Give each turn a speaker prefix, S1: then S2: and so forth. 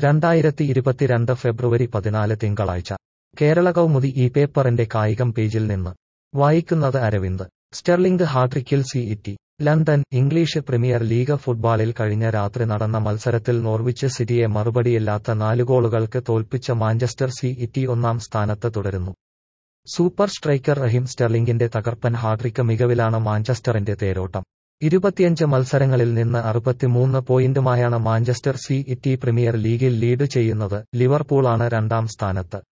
S1: രണ്ടായിരത്തി ഇരുപത്തിരണ്ട് ഫെബ്രുവരി പതിനാല് തിങ്കളാഴ്ച കേരള കൗമുദി ഈ പേപ്പറിന്റെ കായികം പേജിൽ നിന്ന് വായിക്കുന്നത് അരവിന്ദ് സ്റ്റെർലിംഗ് ഹാട്രിക്കിൽ City London English Premier League ഫുട്ബോളിൽ കഴിഞ്ഞ രാത്രി നടന്ന മത്സരത്തിൽ നോർവിച്ച് സിറ്റിയെ മറുപടിയില്ലാത്ത നാല് ഗോളുകൾക്ക് തോൽപ്പിച്ച മാഞ്ചസ്റ്റർ സി ഇറ്റി ഒന്നാം സ്ഥാനത്ത് തുടരുന്നു സൂപ്പർ സ്ട്രൈക്കർ റഹീം സ്റ്റെർലിംഗിന്റെ തകർപ്പൻ ഹാട്രിക്ക് മികവിലാണ് മാഞ്ചസ്റ്ററിന്റെ തേരോട്ടം ഇരുപത്തിയഞ്ച് മത്സരങ്ങളിൽ നിന്ന് അറുപത്തിമൂന്ന് പോയിന്റുമായാണ് മാഞ്ചസ്റ്റർ സി ഇറ്റി പ്രീമിയർ ലീഗിൽ ലീഡ് ചെയ്യുന്നത് ലിവർപൂളാണ് രണ്ടാം സ്ഥാനത്ത്